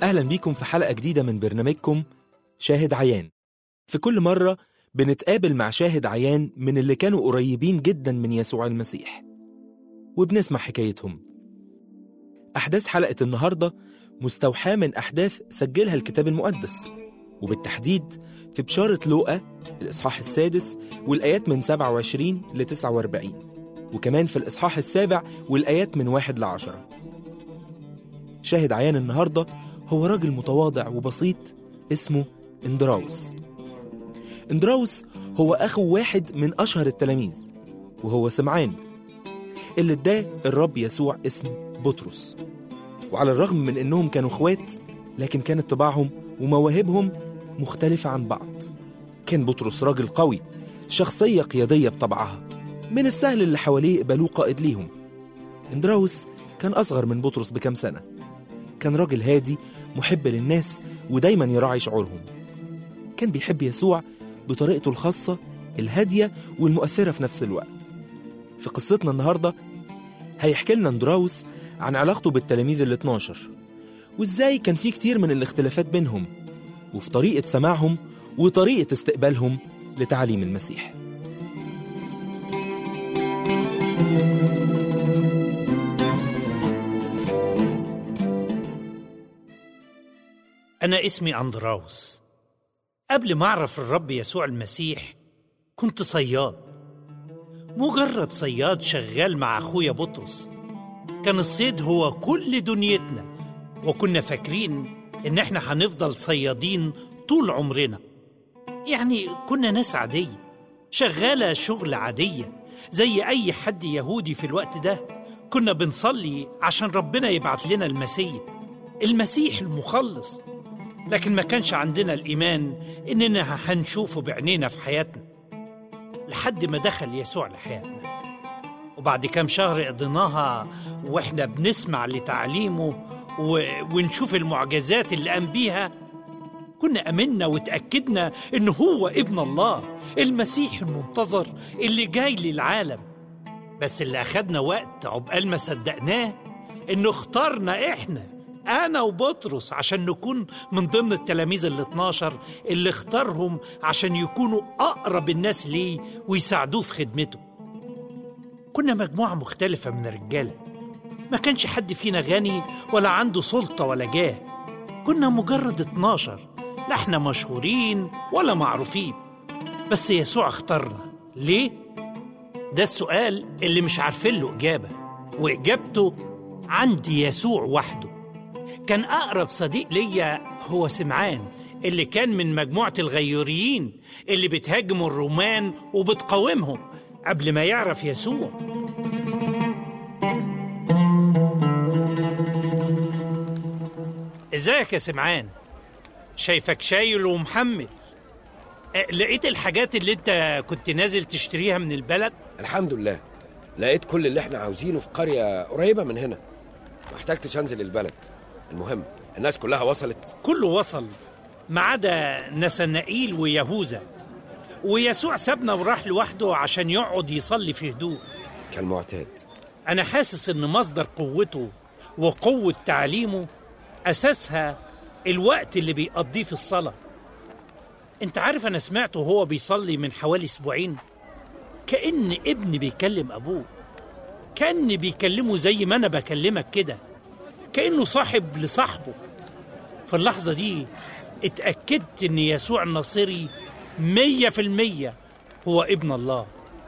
أهلا بيكم في حلقة جديدة من برنامجكم شاهد عيان في كل مرة بنتقابل مع شاهد عيان من اللي كانوا قريبين جدا من يسوع المسيح وبنسمع حكايتهم أحداث حلقة النهاردة مستوحاة من أحداث سجلها الكتاب المقدس وبالتحديد في بشارة لوقا الإصحاح السادس والآيات من 27 ل 49 وكمان في الإصحاح السابع والآيات من واحد لعشرة شاهد عيان النهاردة هو راجل متواضع وبسيط اسمه اندراوس اندراوس هو أخو واحد من أشهر التلاميذ وهو سمعان اللي اداه الرب يسوع اسم بطرس وعلى الرغم من انهم كانوا اخوات لكن كانت طباعهم ومواهبهم مختلفة عن بعض كان بطرس راجل قوي شخصية قيادية بطبعها من السهل اللي حواليه يقبلوه قائد ليهم اندراوس كان أصغر من بطرس بكام سنة كان راجل هادي محب للناس ودايما يراعي شعورهم كان بيحب يسوع بطريقته الخاصة الهادية والمؤثرة في نفس الوقت في قصتنا النهاردة هيحكي لنا اندراوس عن علاقته بالتلاميذ ال 12 وازاي كان في كتير من الاختلافات بينهم وفي طريقة سماعهم وطريقة استقبالهم لتعليم المسيح أنا اسمي أندراوس قبل ما أعرف الرب يسوع المسيح كنت صياد مجرد صياد شغال مع أخويا بطرس كان الصيد هو كل دنيتنا وكنا فاكرين إن إحنا هنفضل صيادين طول عمرنا يعني كنا ناس عادية شغالة شغل عادية زي أي حد يهودي في الوقت ده كنا بنصلي عشان ربنا يبعت لنا المسيح المسيح المخلص لكن ما كانش عندنا الإيمان إننا هنشوفه بعينينا في حياتنا لحد ما دخل يسوع لحياتنا وبعد كام شهر قضيناها وإحنا بنسمع لتعليمه و... ونشوف المعجزات اللي قام بيها كنا أمنا وتأكدنا إن هو ابن الله المسيح المنتظر اللي جاي للعالم بس اللي أخدنا وقت عقبال ما صدقناه إنه اختارنا إحنا أنا وبطرس عشان نكون من ضمن التلاميذ ال 12 اللي اختارهم عشان يكونوا أقرب الناس ليه ويساعدوه في خدمته. كنا مجموعة مختلفة من الرجالة. ما كانش حد فينا غني ولا عنده سلطة ولا جاه. كنا مجرد 12 لا احنا مشهورين ولا معروفين. بس يسوع اختارنا. ليه؟ ده السؤال اللي مش عارفين له إجابة. وإجابته عند يسوع وحده. كان أقرب صديق ليا هو سمعان اللي كان من مجموعة الغيوريين اللي بتهاجموا الرومان وبتقاومهم قبل ما يعرف يسوع ازيك يا سمعان شايفك شايل ومحمل أه، لقيت الحاجات اللي انت كنت نازل تشتريها من البلد الحمد لله لقيت كل اللي احنا عاوزينه في قرية قريبة من هنا ما احتجتش انزل البلد المهم الناس كلها وصلت كله وصل ما عدا نسنائيل ويهوذا ويسوع سابنا وراح لوحده عشان يقعد يصلي في هدوء كالمعتاد أنا حاسس إن مصدر قوته وقوة تعليمه أساسها الوقت اللي بيقضيه في الصلاة أنت عارف أنا سمعته وهو بيصلي من حوالي أسبوعين كأن ابن بيكلم أبوه كأن بيكلمه زي ما أنا بكلمك كده كأنه صاحب لصاحبه في اللحظة دي اتأكدت إن يسوع الناصري مية في المية هو ابن الله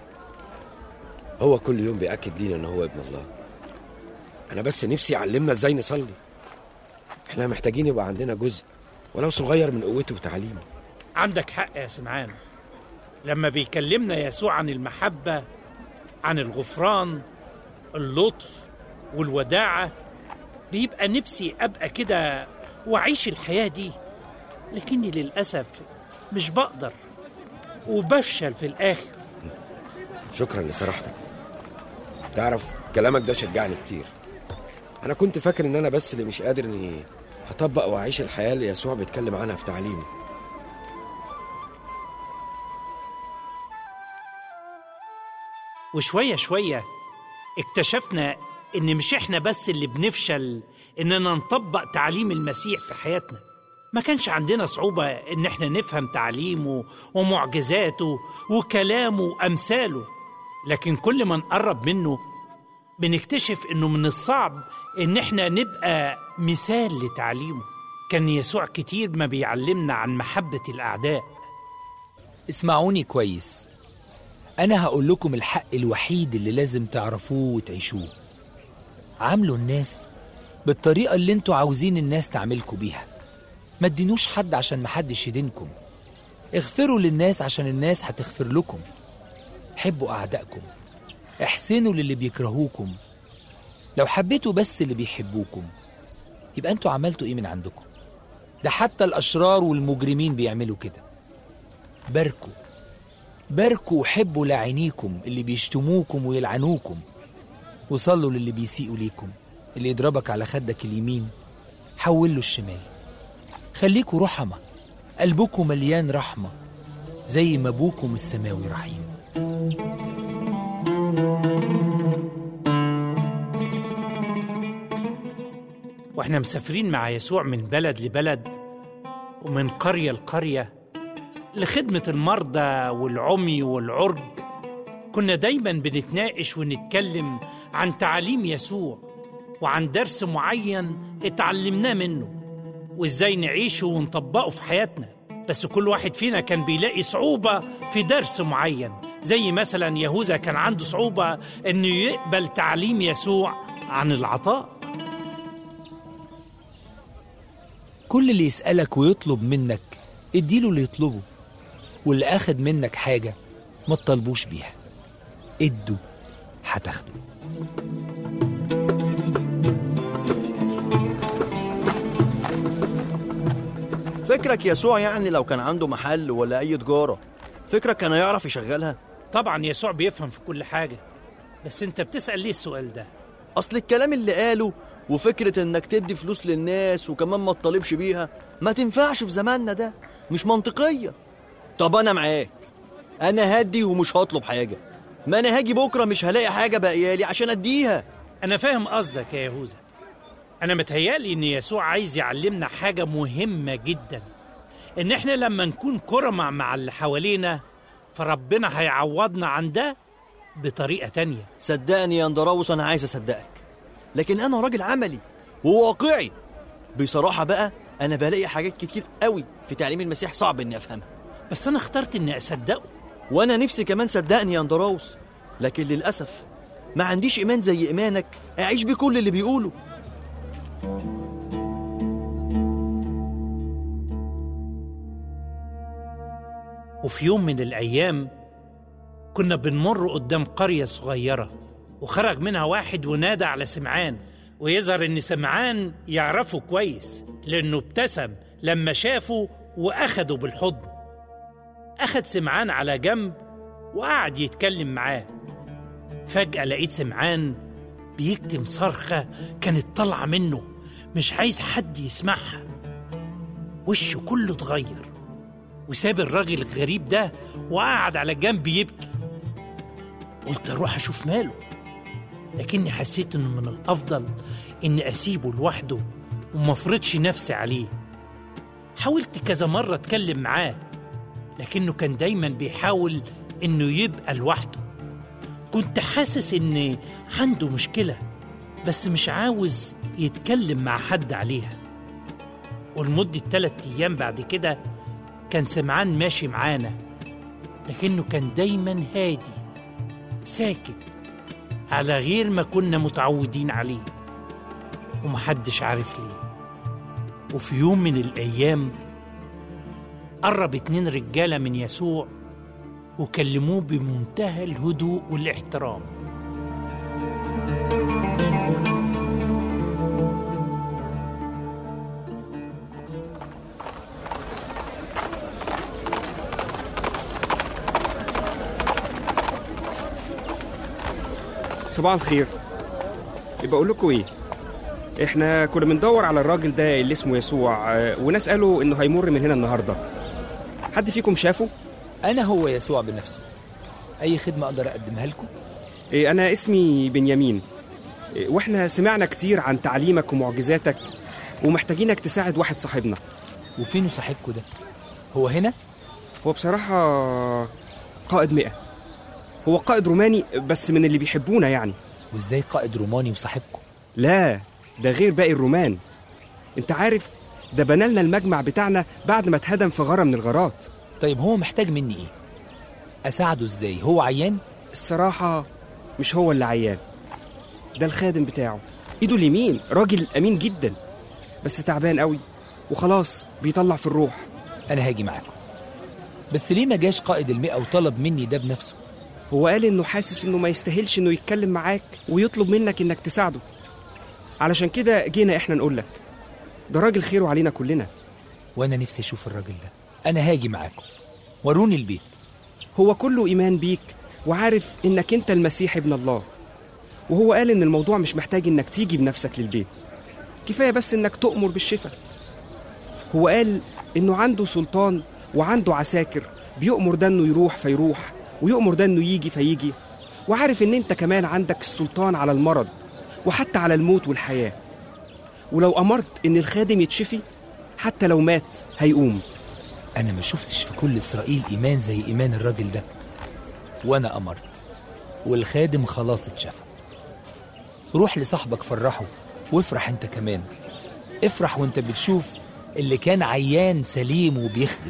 هو كل يوم بيأكد لينا ان هو ابن الله انا بس نفسي يعلمنا ازاي نصلي احنا محتاجين يبقى عندنا جزء ولو صغير من قوته وتعليمه عندك حق يا سمعان لما بيكلمنا يسوع عن المحبة عن الغفران اللطف والوداعة بيبقى نفسي أبقى كده وأعيش الحياة دي لكني للأسف مش بقدر وبفشل في الآخر شكرا لصراحتك تعرف كلامك ده شجعني كتير انا كنت فاكر ان انا بس اللي مش قادر اني هطبق واعيش الحياه اللي يسوع بيتكلم عنها في تعليمه وشوية شوية اكتشفنا إن مش إحنا بس اللي بنفشل إننا نطبق تعليم المسيح في حياتنا ما كانش عندنا صعوبة إن إحنا نفهم تعليمه ومعجزاته وكلامه وأمثاله لكن كل ما نقرب منه بنكتشف إنه من الصعب إن إحنا نبقى مثال لتعليمه كان يسوع كتير ما بيعلمنا عن محبة الأعداء اسمعوني كويس أنا هقول لكم الحق الوحيد اللي لازم تعرفوه وتعيشوه عاملوا الناس بالطريقة اللي انتوا عاوزين الناس تعملكوا بيها ما تدينوش حد عشان محدش يدينكم اغفروا للناس عشان الناس هتغفر لكم حبوا أعدائكم احسنوا للي بيكرهوكم لو حبيتوا بس اللي بيحبوكم يبقى انتوا عملتوا ايه من عندكم ده حتى الأشرار والمجرمين بيعملوا كده باركوا باركوا وحبوا لاعينيكم اللي بيشتموكم ويلعنوكم وصلوا للي بيسيئوا ليكم اللي يضربك على خدك اليمين حول له الشمال خليكوا رحمة قلبكم مليان رحمة زي ما أبوكم السماوي رحيم واحنا مسافرين مع يسوع من بلد لبلد ومن قرية لقرية لخدمة المرضى والعمي والعرج كنا دايما بنتناقش ونتكلم عن تعاليم يسوع وعن درس معين اتعلمناه منه وازاي نعيشه ونطبقه في حياتنا بس كل واحد فينا كان بيلاقي صعوبة في درس معين زي مثلا يهوذا كان عنده صعوبة انه يقبل تعليم يسوع عن العطاء كل اللي يسألك ويطلب منك اديله اللي يطلبه واللي أخد منك حاجة ما تطلبوش بيها ادوا هتاخدوا فكرك يسوع يعني لو كان عنده محل ولا أي تجارة فكرك كان يعرف يشغلها طبعا يسوع بيفهم في كل حاجة بس انت بتسأل ليه السؤال ده أصل الكلام اللي قاله وفكرة إنك تدي فلوس للناس وكمان ما تطالبش بيها ما تنفعش في زماننا ده مش منطقية طب أنا معاك أنا هدي ومش هطلب حاجة ما أنا هاجي بكرة مش هلاقي حاجة باقيالي عشان أديها أنا فاهم قصدك يا يهوذا أنا متهيألي إن يسوع عايز يعلمنا حاجة مهمة جدا إن إحنا لما نكون كرمة مع اللي حوالينا فربنا هيعوضنا عن ده بطريقة تانية صدقني يا اندراوس أنا عايز أصدقك لكن أنا راجل عملي وواقعي بصراحة بقى أنا بلاقي حاجات كتير قوي في تعليم المسيح صعب إني أفهمها بس أنا اخترت إني أصدقه وأنا نفسي كمان صدقني يا اندراوس لكن للأسف ما عنديش إيمان زي إيمانك أعيش بكل اللي بيقوله وفي يوم من الأيام كنا بنمر قدام قرية صغيرة وخرج منها واحد ونادى على سمعان ويظهر إن سمعان يعرفه كويس لأنه ابتسم لما شافه وأخده بالحضن أخد سمعان على جنب وقعد يتكلم معاه فجأة لقيت سمعان بيكتم صرخة كانت طالعة منه مش عايز حد يسمعها وشه كله اتغير وساب الراجل الغريب ده وقعد على جنب يبكي قلت اروح اشوف ماله لكني حسيت انه من الافضل اني اسيبه لوحده وما افرضش نفسي عليه حاولت كذا مرة اتكلم معاه لكنه كان دايما بيحاول انه يبقى لوحده كنت حاسس ان عنده مشكلة بس مش عاوز يتكلم مع حد عليها ولمدة تلات أيام بعد كده كان سمعان ماشي معانا لكنه كان دايما هادي ساكت على غير ما كنا متعودين عليه ومحدش عارف ليه وفي يوم من الأيام قرب اتنين رجالة من يسوع وكلموه بمنتهى الهدوء والاحترام صباح الخير يبقى اقول لكم ايه احنا كنا بندور على الراجل ده اللي اسمه يسوع آه، وناس قالوا انه هيمر من هنا النهارده حد فيكم شافه أنا هو يسوع بنفسه أي خدمة أقدر أقدمها لكم إيه انا اسمي بنيامين واحنا سمعنا كتير عن تعليمك ومعجزاتك ومحتاجينك تساعد واحد صاحبنا وفينه صاحبكوا ده هو هنا هو بصراحة قائد مئة هو قائد روماني بس من اللي بيحبونا يعني وازاي قائد روماني وصاحبكوا لا ده غير باقي الرومان انت عارف ده بنالنا المجمع بتاعنا بعد ما اتهدم في غارة من الغارات طيب هو محتاج مني ايه اساعده ازاي هو عيان الصراحة مش هو اللي عيان ده الخادم بتاعه ايده اليمين راجل امين جدا بس تعبان قوي وخلاص بيطلع في الروح انا هاجي معاكم بس ليه ما جاش قائد المئة وطلب مني ده بنفسه هو قال انه حاسس انه ما يستاهلش انه يتكلم معاك ويطلب منك انك تساعده علشان كده جينا احنا نقول لك ده راجل خيره علينا كلنا وانا نفسي اشوف الراجل ده انا هاجي معاكم وروني البيت هو كله ايمان بيك وعارف انك انت المسيح ابن الله وهو قال ان الموضوع مش محتاج انك تيجي بنفسك للبيت كفايه بس انك تؤمر بالشفاء هو قال انه عنده سلطان وعنده عساكر بيؤمر ده انه يروح فيروح ويؤمر ده انه يجي فيجي وعارف ان انت كمان عندك السلطان على المرض وحتى على الموت والحياه ولو امرت ان الخادم يتشفي حتى لو مات هيقوم انا ما شفتش في كل اسرائيل ايمان زي ايمان الراجل ده وانا امرت والخادم خلاص اتشفى روح لصاحبك فرحه وافرح انت كمان افرح وانت بتشوف اللي كان عيان سليم وبيخدم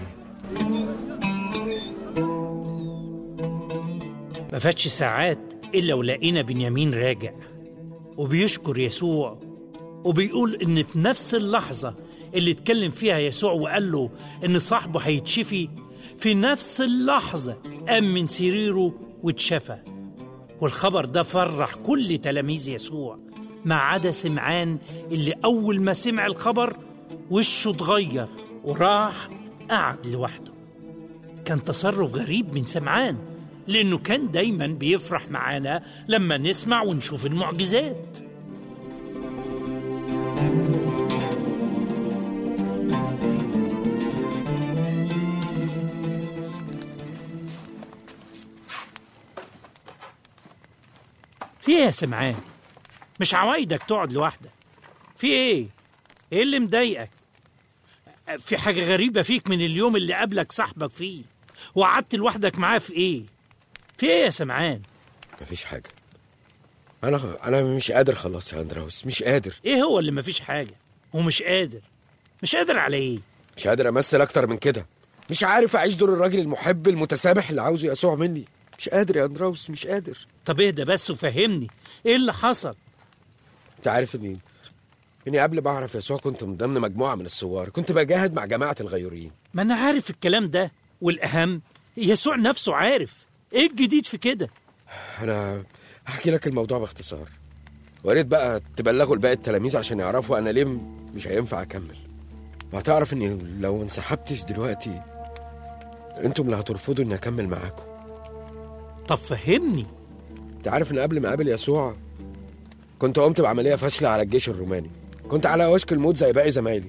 ما فاتش ساعات إلا ولقينا بنيامين راجع وبيشكر يسوع وبيقول إن في نفس اللحظة اللي اتكلم فيها يسوع وقال له إن صاحبه هيتشفي في نفس اللحظة قام من سريره واتشفى والخبر ده فرح كل تلاميذ يسوع ما عدا سمعان اللي أول ما سمع الخبر وشه اتغير وراح قعد لوحده كان تصرف غريب من سمعان لأنه كان دايما بيفرح معانا لما نسمع ونشوف المعجزات في ايه يا سمعان مش عوايدك تقعد لوحدك في ايه ايه اللي مضايقك في حاجة غريبة فيك من اليوم اللي قابلك صاحبك فيه وقعدت لوحدك معاه في ايه في ايه يا سمعان مفيش حاجة أنا أنا مش قادر خلاص يا أندراوس مش قادر ايه هو اللي مفيش حاجة ومش قادر مش قادر على ايه مش قادر أمثل أكتر من كده مش عارف أعيش دور الراجل المحب المتسامح اللي عاوزه يسوع مني مش قادر يا أندراوس مش قادر طب اهدى بس وفهمني ايه اللي حصل أنت عارف إني إني قبل ما أعرف يسوع كنت من ضمن مجموعة من الثوار كنت بجاهد مع جماعة الغيورين ما انا عارف الكلام ده والاهم يسوع نفسه عارف ايه الجديد في كده أنا هحكي لك الموضوع باختصار وريت بقى تبلغوا لباقي التلاميذ عشان يعرفوا أنا ليه مش هينفع أكمل وهتعرف إني لو ما انسحبتش دلوقتي أنتم اللي هترفضوا إني أكمل معاكم طب فهمني انت عارف ان قبل ما اقابل يسوع كنت قمت بعمليه فاشله على الجيش الروماني كنت على وشك الموت زي باقي زمايلي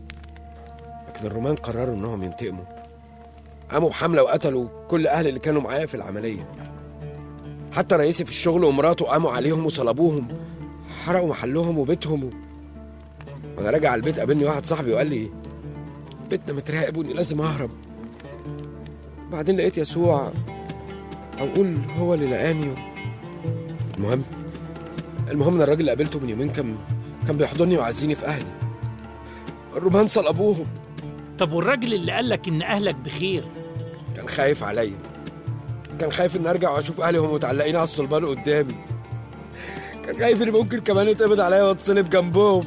لكن الرومان قرروا انهم ينتقموا قاموا بحمله وقتلوا كل اهل اللي كانوا معايا في العمليه حتى رئيسي في الشغل ومراته قاموا عليهم وصلبوهم حرقوا محلهم وبيتهم و... وانا راجع البيت قابلني واحد صاحبي وقال لي بيتنا متراقب واني لازم اهرب بعدين لقيت يسوع او قول هو اللي لقاني و... المهم المهم ان الراجل اللي قابلته من يومين كان كان بيحضني ويعزيني في اهلي الرومان صلبوهم طب والراجل اللي قالك ان اهلك بخير كان خايف عليا كان خايف ان ارجع واشوف اهلي وهم متعلقين على الصلبان قدامي كان خايف ان ممكن كمان يتقبض عليا واتصلب جنبهم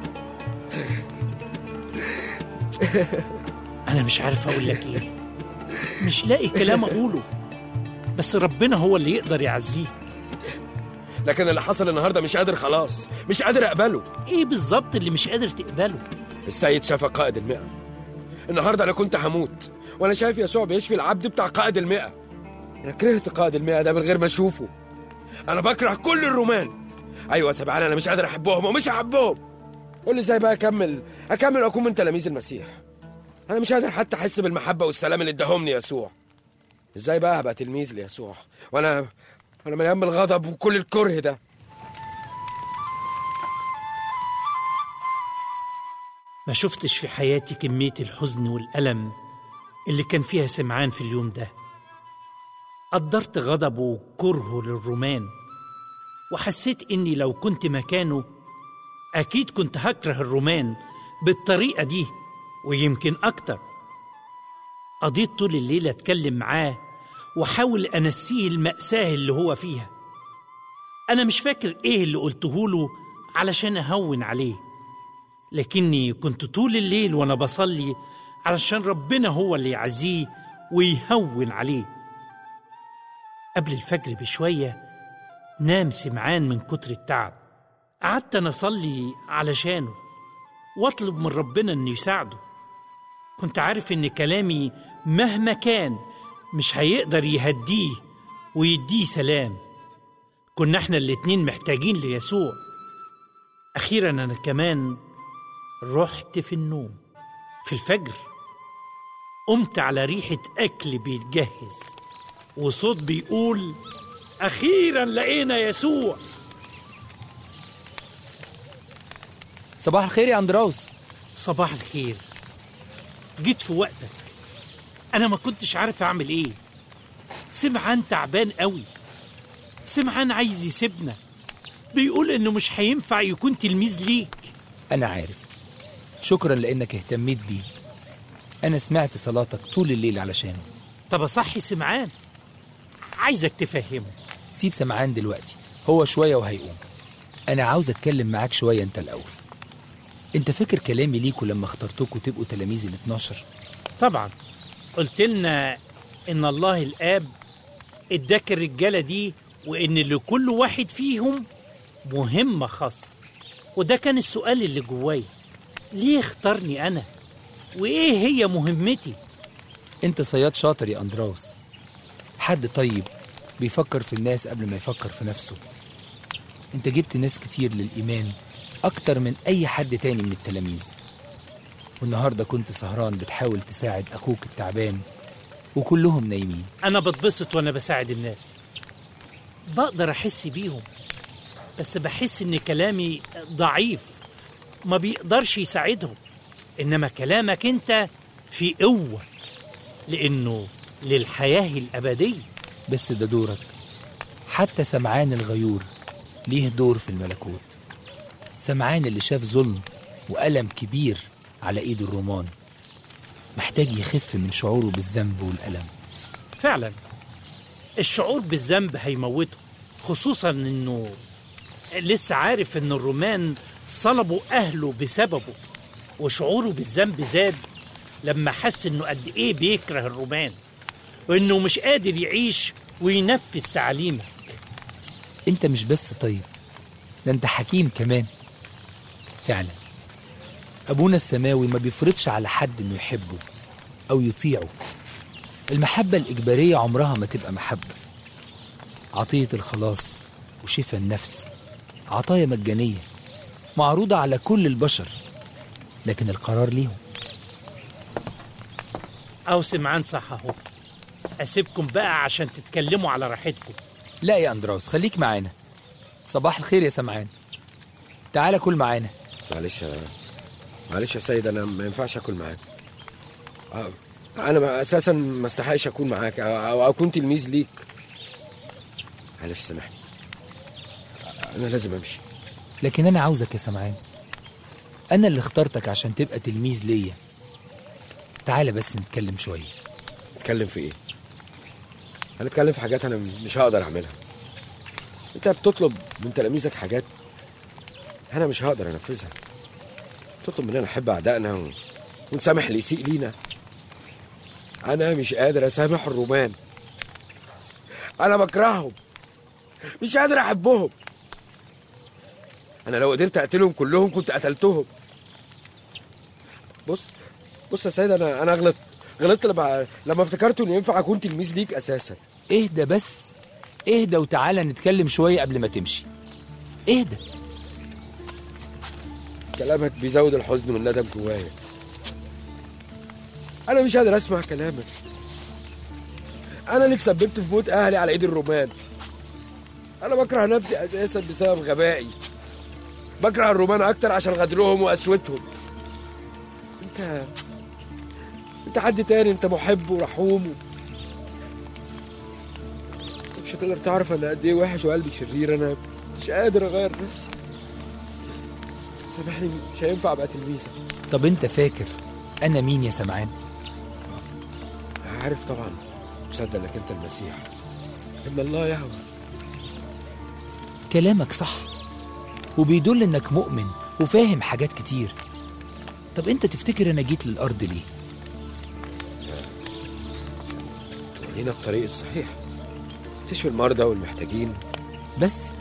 انا مش عارف اقول لك ايه مش لاقي كلام اقوله بس ربنا هو اللي يقدر يعزيك لكن اللي حصل النهارده مش قادر خلاص مش قادر اقبله ايه بالظبط اللي مش قادر تقبله السيد شاف قائد المئة النهارده انا كنت هموت وانا شايف يسوع بيشفي العبد بتاع قائد المئة انا كرهت قائد المئة ده من غير ما اشوفه انا بكره كل الرومان ايوه سبعان انا مش قادر احبهم ومش هحبهم قول لي ازاي بقى اكمل اكمل واكون من تلاميذ المسيح انا مش قادر حتى احس بالمحبه والسلام اللي اداهمني يسوع ازاي بقى هبقى تلميذ ليسوع وانا انا مليان بالغضب وكل الكره ده ما شفتش في حياتي كمية الحزن والألم اللي كان فيها سمعان في اليوم ده قدرت غضبه وكرهه للرومان وحسيت إني لو كنت مكانه أكيد كنت هكره الرومان بالطريقة دي ويمكن أكتر قضيت طول الليل أتكلم معاه وحاول أنسيه المأساة اللي هو فيها أنا مش فاكر إيه اللي قلته له علشان أهون عليه لكني كنت طول الليل وأنا بصلي علشان ربنا هو اللي يعزيه ويهون عليه قبل الفجر بشوية نام سمعان من كتر التعب قعدت أنا أصلي علشانه وأطلب من ربنا إنه يساعده كنت عارف إن كلامي مهما كان مش هيقدر يهديه ويديه سلام كنا احنا الاتنين محتاجين ليسوع أخيرا أنا كمان رحت في النوم في الفجر قمت على ريحة أكل بيتجهز وصوت بيقول أخيرا لقينا يسوع صباح الخير يا أندراوس صباح الخير جيت في وقتك أنا ما كنتش عارف أعمل إيه سمعان تعبان قوي سمعان عايز يسيبنا بيقول إنه مش هينفع يكون تلميذ ليك أنا عارف شكرا لأنك اهتميت بيه أنا سمعت صلاتك طول الليل علشانه طب أصحي سمعان عايزك تفهمه سيب سمعان دلوقتي هو شوية وهيقوم أنا عاوز أتكلم معاك شوية أنت الأول أنت فاكر كلامي ليكوا لما اخترتكوا تبقوا تلاميذ ال 12 طبعا قلت لنا إن الله الآب اداك الرجالة دي وإن لكل واحد فيهم مهمة خاصة وده كان السؤال اللي جوايا ليه اختارني أنا وإيه هي مهمتي أنت صياد شاطر يا أندراوس حد طيب بيفكر في الناس قبل ما يفكر في نفسه أنت جبت ناس كتير للإيمان أكتر من أي حد تاني من التلاميذ والنهاردة كنت سهران بتحاول تساعد أخوك التعبان وكلهم نايمين أنا بتبسط وأنا بساعد الناس بقدر أحس بيهم بس بحس إن كلامي ضعيف ما بيقدرش يساعدهم إنما كلامك أنت في قوة لأنه للحياة الأبدية بس ده دورك حتى سمعان الغيور ليه دور في الملكوت سمعان اللي شاف ظلم وألم كبير على إيد الرومان محتاج يخف من شعوره بالذنب والألم فعلا الشعور بالذنب هيموته خصوصا انه لسه عارف ان الرومان صلبوا اهله بسببه وشعوره بالذنب زاد لما حس انه قد ايه بيكره الرومان وانه مش قادر يعيش وينفذ تعليمك أنت مش بس طيب ده أنت حكيم كمان فعلا أبونا السماوي ما بيفرضش على حد إنه يحبه أو يطيعه المحبة الإجبارية عمرها ما تبقى محبة عطية الخلاص وشفاء النفس عطايا مجانية معروضة على كل البشر لكن القرار ليهم او سمعان صح اهو اسيبكم بقى عشان تتكلموا على راحتكم لا يا أندراوس خليك معانا صباح الخير يا سمعان تعالى كل معانا معلش يا معلش يا سيد انا ما ينفعش اكل معاك آه، انا ما- اساسا ما استحقش اكون معاك او أو اكون تلميذ ليك معلش سامحني انا لازم امشي لكن أنا عاوزك يا سمعان أنا اللي اخترتك عشان تبقى تلميذ ليا تعالى بس نتكلم شوية اتكلم في ايه انا اتكلم في حاجات انا مش هقدر اعملها انت بتطلب من تلاميذك حاجات انا مش هقدر انفذها تطلب مننا نحب اعدائنا و... ونسامح اللي يسيء لينا انا مش قادر اسامح الرومان انا بكرههم مش قادر احبهم انا لو قدرت اقتلهم كلهم كنت قتلتهم بص بص يا سيد انا انا غلطت غلطت لما لما افتكرت انه ينفع اكون تلميذ ليك اساسا اهدى بس اهدى وتعالى نتكلم شوية قبل ما تمشي اهدى كلامك بيزود الحزن والندم جوايا انا مش قادر اسمع كلامك انا اللي اتسببت في موت اهلي على ايد الرومان انا بكره نفسي اساسا بسبب غبائي بكره الرومان اكتر عشان غدرهم وقسوتهم انت انت حد تاني انت محب ورحوم و... انت مش هتقدر تعرف انا قد ايه وحش وقلبي شرير انا مش قادر اغير نفسي سامحني مش هينفع ابقى تلميذك طب انت فاكر انا مين يا سمعان عارف طبعا مصدق انك انت المسيح ان الله يهوى كلامك صح وبيدل انك مؤمن وفاهم حاجات كتير طب انت تفتكر انا جيت للارض ليه تورينا الطريق الصحيح تشفي المرضى والمحتاجين بس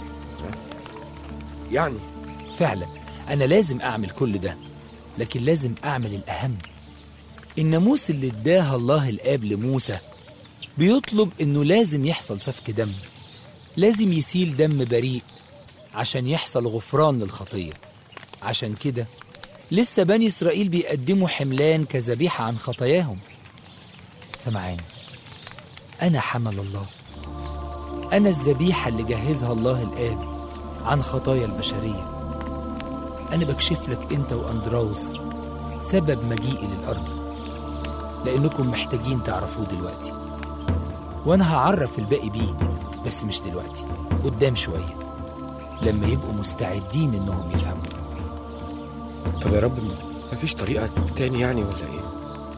يعني فعلا انا لازم اعمل كل ده لكن لازم اعمل الاهم الناموس اللي اداها الله الاب لموسى بيطلب انه لازم يحصل سفك دم لازم يسيل دم بريء عشان يحصل غفران للخطيه عشان كده لسه بني اسرائيل بيقدموا حملان كذبيحه عن خطاياهم سمعاني انا حمل الله انا الذبيحه اللي جهزها الله الاب عن خطايا البشريه أنا بكشف لك أنت وأندراوس سبب مجيئي للأرض لأنكم محتاجين تعرفوه دلوقتي وأنا هعرف الباقي بيه بس مش دلوقتي قدام شوية لما يبقوا مستعدين إنهم يفهموا طب يا رب مفيش طريقة تاني يعني ولا ايه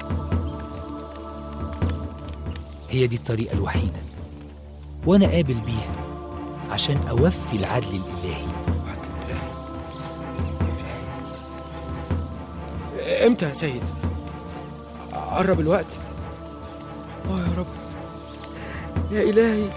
هي دي الطريقة الوحيدة وأنا قابل بيها عشان أوفي العدل الإلهي وعد الله. امتى يا سيد قرب الوقت اه يا رب يا الهي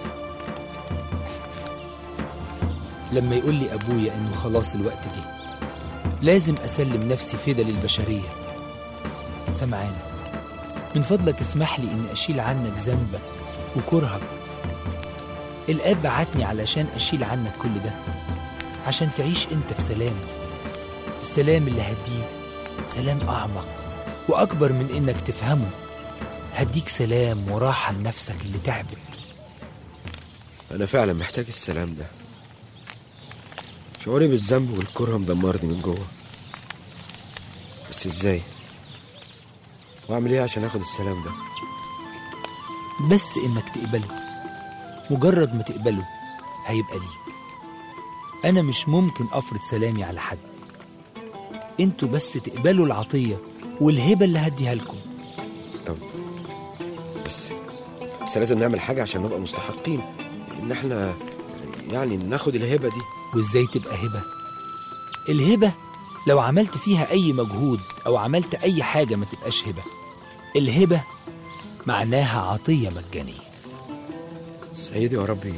لما يقول لي أبويا إنه خلاص الوقت جه لازم أسلم نفسي فدا للبشرية سمعان من فضلك اسمح لي إني أشيل عنك ذنبك وكرهك الآب بعتني علشان أشيل عنك كل ده عشان تعيش أنت في سلام السلام اللي هديه سلام أعمق وأكبر من إنك تفهمه هديك سلام وراحة لنفسك اللي تعبت انا فعلا محتاج السلام ده شعوري بالذنب والكره مدمرني من جوه بس ازاي واعمل ايه عشان اخد السلام ده بس إنك تقبله مجرد ما تقبله هيبقى ليك أنا مش ممكن أفرض سلامي على حد انتوا بس تقبلوا العطية والهبة اللي هديها لكم طب بس بس لازم نعمل حاجة عشان نبقى مستحقين إن إحنا يعني ناخد الهبة دي وإزاي تبقى هبة الهبة لو عملت فيها أي مجهود أو عملت أي حاجة ما تبقاش هبة الهبة معناها عطية مجانية سيدي يا ربي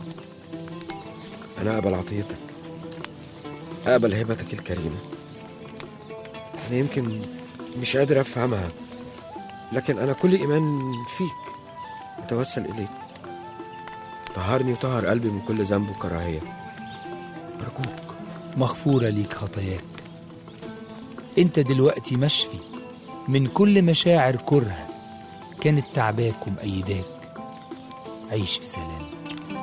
أنا أقبل عطيتك أقبل هبتك الكريمة أنا يمكن مش قادر أفهمها لكن أنا كل إيمان فيك أتوسل إليك طهرني وطهر قلبي من كل ذنب وكراهية أرجوك مغفورة ليك خطاياك انت دلوقتي مشفي من كل مشاعر كره كانت تعباك ومأيداك عيش في سلام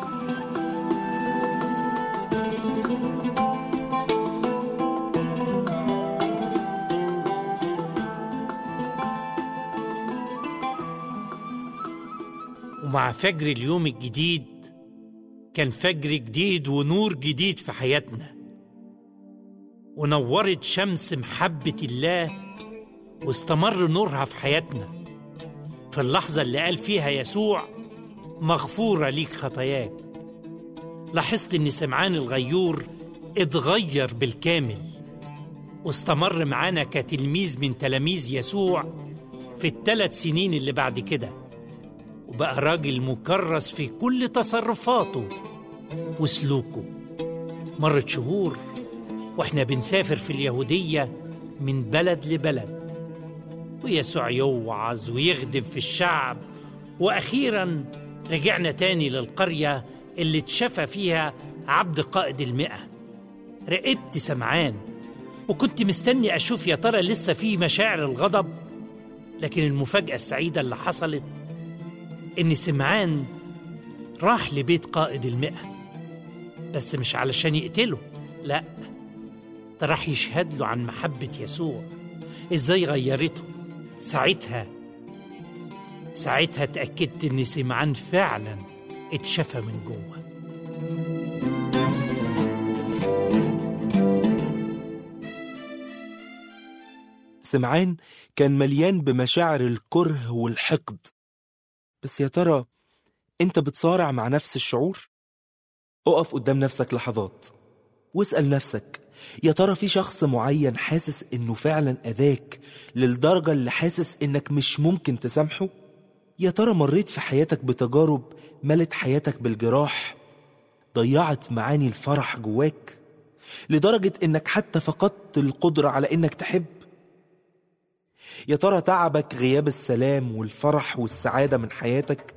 ومع فجر اليوم الجديد كان فجر جديد ونور جديد في حياتنا ونورت شمس محبة الله واستمر نورها في حياتنا في اللحظة اللي قال فيها يسوع مغفورة ليك خطاياك لاحظت ان سمعان الغيور اتغير بالكامل واستمر معانا كتلميذ من تلاميذ يسوع في الثلاث سنين اللي بعد كده وبقى راجل مكرس في كل تصرفاته وسلوكه مرت شهور واحنا بنسافر في اليهودية من بلد لبلد ويسوع يوعظ ويخدم في الشعب وأخيرا رجعنا تاني للقرية اللي اتشفى فيها عبد قائد المئة راقبت سمعان وكنت مستني أشوف يا ترى لسه في مشاعر الغضب لكن المفاجأة السعيدة اللي حصلت إن سمعان راح لبيت قائد المئة بس مش علشان يقتله لا ده راح يشهد له عن محبة يسوع ازاي غيرته ساعتها ساعتها اتأكدت ان سمعان فعلا اتشفى من جوه سمعان كان مليان بمشاعر الكره والحقد بس يا ترى انت بتصارع مع نفس الشعور اقف قدام نفسك لحظات واسأل نفسك يا ترى في شخص معين حاسس انه فعلا اذاك للدرجة اللي حاسس انك مش ممكن تسامحه يا ترى مريت في حياتك بتجارب ملت حياتك بالجراح ضيعت معاني الفرح جواك لدرجة انك حتى فقدت القدرة على انك تحب يا ترى تعبك غياب السلام والفرح والسعادة من حياتك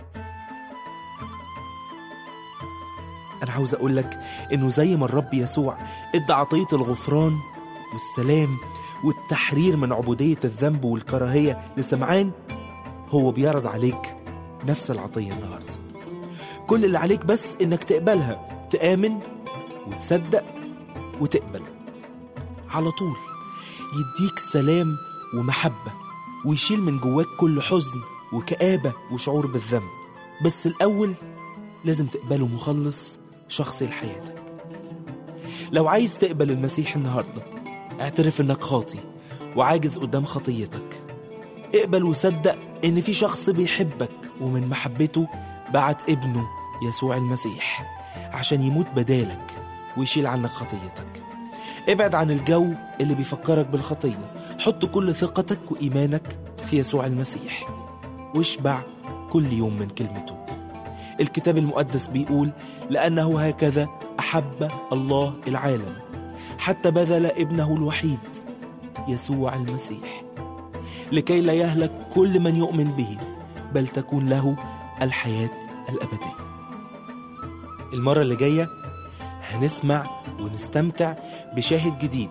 أنا عاوز أقولك إنه زي ما الرب يسوع إدى عطية الغفران والسلام والتحرير من عبودية الذنب والكراهية لسمعان هو بيعرض عليك نفس العطية النهاردة كل اللي عليك بس إنك تقبلها تآمن وتصدق وتقبل على طول يديك سلام ومحبة ويشيل من جواك كل حزن وكآبة وشعور بالذنب بس الأول لازم تقبله مخلص شخصي لحياتك لو عايز تقبل المسيح النهاردة اعترف انك خاطي وعاجز قدام خطيتك اقبل وصدق ان في شخص بيحبك ومن محبته بعت ابنه يسوع المسيح عشان يموت بدالك ويشيل عنك خطيتك ابعد عن الجو اللي بيفكرك بالخطية حط كل ثقتك وإيمانك في يسوع المسيح واشبع كل يوم من كلمته الكتاب المقدس بيقول لأنه هكذا أحب الله العالم حتى بذل ابنه الوحيد يسوع المسيح لكي لا يهلك كل من يؤمن به بل تكون له الحياة الأبدية المرة اللي جاية هنسمع ونستمتع بشاهد جديد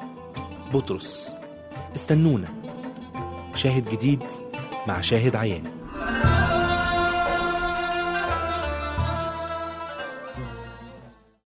بطرس استنونا شاهد جديد مع شاهد عيان